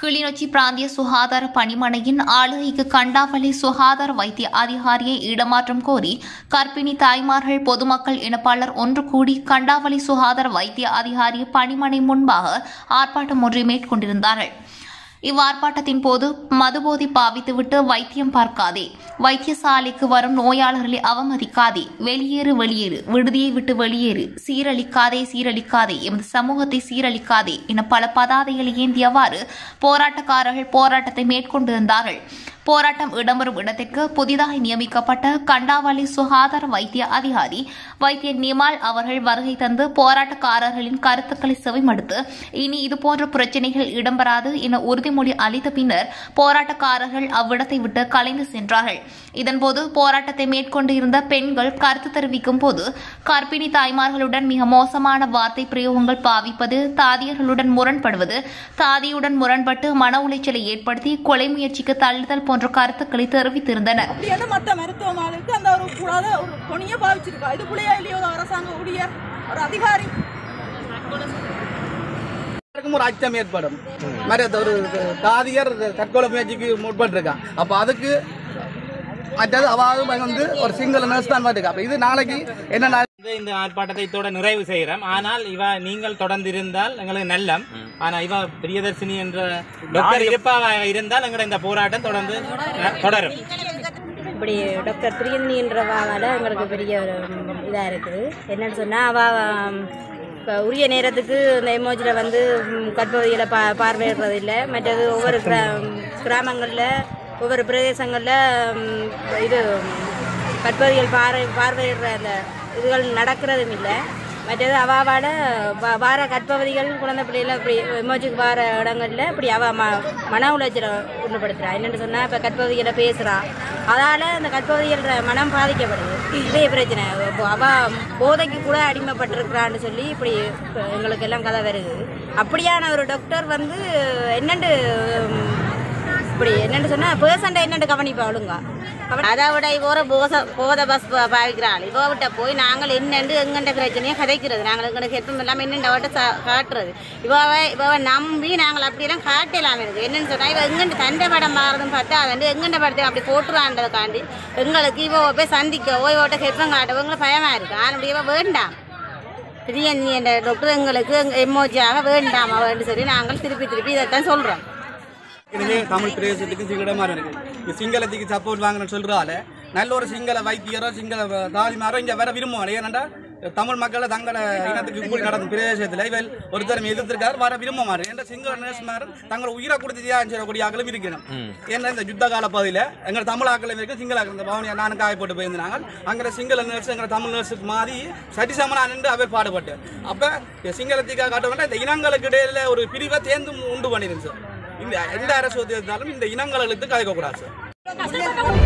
கிளிநொச்சி பிராந்திய சுகாதார பணிமனையின் ஆளுகைக்கு கண்டாவளி சுகாதார வைத்திய அதிகாரியை இடமாற்றம் கோரி கர்ப்பிணி தாய்மார்கள் பொதுமக்கள் இனப்பாளர் ஒன்று கூடி கண்டாவளி சுகாதார வைத்திய அதிகாரி பணிமனை முன்பாக ஆர்ப்பாட்டம் ஒன்றை மேற்கொண்டிருந்தார்கள் இவ்வார்ப்பாட்டத்தின் போது மதுபோதை பாவித்துவிட்டு வைத்தியம் பார்க்காதே வைத்தியசாலைக்கு வரும் நோயாளர்களை அவமதிக்காதே வெளியேறு வெளியேறு விடுதியை விட்டு வெளியேறு சீரழிக்காதே சீரழிக்காதே எமது சமூகத்தை சீரழிக்காதே என பல பதாதைகளை ஏந்தியவாறு போராட்டக்காரர்கள் போராட்டத்தை மேற்கொண்டிருந்தார்கள் போராட்டம் இடம்பெறும் இடத்திற்கு புதிதாக நியமிக்கப்பட்ட கண்டாவளி சுகாதார வைத்திய அதிகாரி வைத்திய நிமால் அவர்கள் வருகை தந்து போராட்டக்காரர்களின் கருத்துக்களை செவிமடுத்து இனி இதுபோன்ற பிரச்சினைகள் இடம்பெறாது என உறுதிமொழி அளித்த பின்னர் போராட்டக்காரர்கள் அவ்விடத்தை விட்டு கலைந்து சென்றார்கள் இதன்போது போராட்டத்தை மேற்கொண்டு இருந்த பெண்கள் கருத்து தெரிவிக்கும் போது கர்ப்பிணி தாய்மார்களுடன் மிக மோசமான வார்த்தை பிரயோகங்கள் பாவிப்பது தாதியர்களுடன் முரண்படுவது தாதியுடன் முரண்பட்டு மன உளைச்சலை ஏற்படுத்தி கொலை முயற்சிக்கு தள்ளுதல் போன்ற கருத்துக்களை தெரிவித்திருந்தனர் அப்படியான மற்ற மருத்துவமனைக்கு அந்த ஒரு கூடாத ஒரு துணியை பாவிச்சிருக்கா இது புள்ளையா இல்லையோ ஒரு அரசாங்க ஊழியர் ஒரு அதிகாரி எல்லாருக்கும் ஒரு அச்சம் ஏற்படும் மாதிரி அது ஒரு தாதியர் தற்கொலை முயற்சிக்கு முற்பட்டிருக்கான் அப்போ அதுக்கு மற்றது அவாவும் வந்து ஒரு சிங்கிள் நர்ஸ் தான் மாட்டுக்கா அப்போ இது நாளைக்கு என்ன வந்து இந்த ஆர்ப்பாட்டத்தை இதோட நிறைவு செய்கிறோம் ஆனால் இவ நீங்கள் தொடர்ந்து இருந்தால் எங்களுக்கு நல்லம் ஆனா இவ பிரியதர்சினி என்ற டாக்டர் இருப்பாக இருந்தால் எங்களோட இந்த போராட்டம் தொடர்ந்து அஹ், தொடரும் இப்படி டாக்டர் பிரியந்தின்றவாவால் எங்களுக்கு பெரிய ஒரு இதாக இருக்குது என்னன்னு சொன்னால் அவள் இப்போ உரிய நேரத்துக்கு இந்த எமோஜியில் வந்து ம், கற்பகுதியில் பா பார்வையிடுறது இல்லை மற்றது ஒவ்வொரு கிரா கிராமங்களில் ஒவ்வொரு பிரதேசங்களில் ம், இது கற்பகுதிகள் பார்வை பார்வையிடுற அந்த இதுகள் நடக்கிறதும் இல்லை மற்றது அவாவால் வார கற்பவதிகள் குழந்தை பிள்ளைகள் இப்படி எமோஜிக்கு வார இடங்களில் இப்படி அவ ம மன உளைச்சலை உண்டுபடுத்துறா என்னென்னு சொன்னால் இப்போ கற்பவதிகளை பேசுகிறா அதால் அந்த கற்பவதிகள மனம் பாதிக்கப்படுது இதே பிரச்சனை இப்போ அவ போதைக்கு கூட அடிமைப்பட்டிருக்கிறான்னு சொல்லி இப்படி இப்ப எங்களுக்கு எல்லாம் கதை வருது அப்படியான ஒரு டாக்டர் வந்து என்னென்று இப்படி என்னென்னு சொன்னால் பேஷண்ட்டை என்னென்று கவனிப்பா ஒழுங்கா அதை விட இவோர போத போத பஸ் பா- பாவிக்கிறாள் இவ விட்ட போய் நாங்கள் என்னண்டு எங்கண்ட பிரச்சனையை கதைக்கிறது நாங்கள் எங்களுக்கு ஹெல்ப்பும் இல்லாமல் என்னென்ன அவட்ட சா- காட்டுறது இவவை இவவை நம்பி நாங்கள் அப்படியெல்லாம் காட்டலாம் இருக்கு என்னன்னு சொன்னால் இவ எங்கண்ட சண்டை படம் மாறுதுன்னு பார்த்தா அது வந்து எங்கண்ட படத்தை அப்படி போட்டுருவான்றதுக்காண்டி எங்களுக்கு இவ போய் சந்திக்கவோ இவட்ட ஹெல்ப்பும் காட்டவோ எங்களுக்கு பயமாக இருக்கு ஆனால் இவ வேண்டாம் பிரியந்தி என்ற டாக்டர் எங்களுக்கு எம்மோஜியாக வேண்டாம் அவன்னு சொல்லி நாங்கள் திருப்பி திருப்பி இதைத்தான் சொல்கிறோம் இதுவே தமிழ் பிரதேசத்துக்கு சிங்களமாக இருக்கு இந்த சிங்களத்துக்கு சப்போர்ட் வாங்கணும்னு சொல்றால நல்ல ஒரு சிங்கள வைத்தியரோ சிங்கள தாதிமாரோ இங்கே வர விரும்புவாங்க ஏனண்டா தமிழ் மக்களை தங்கள இனத்துக்கு கூடி நடக்கும் பிரதேசத்தில் இவள் ஒருத்தர் எதிர்த்திருக்காரு வர விரும்ப மாறு என்ற சிங்கள நேசமார் தங்களை உயிரை கொடுத்து தியாகம் செய்யக்கூடிய ஆக்களும் இருக்கணும் ஏன்னா இந்த யுத்த கால பகுதியில் எங்கள் தமிழ் ஆக்களும் இருக்கு சிங்கள ஆக்கள் இந்த பவனியா நானும் காய போட்டு போயிருந்தாங்க அங்கே சிங்கள நர்ஸ் எங்கள் தமிழ் நர்ஸுக்கு மாறி சட்டி சமனா நின்று அவர் பாடுபட்டு அப்போ சிங்களத்துக்காக காட்ட வேண்டாம் இந்த இனங்களுக்கு இடையில ஒரு பிரிவை தேர்ந்து உண்டு பண்ணிருந்துச்சு இந்த எந்த அரசு இருந்தாலும் இந்த இனங்களுக்கு கலைக்கக்கூடாது சார்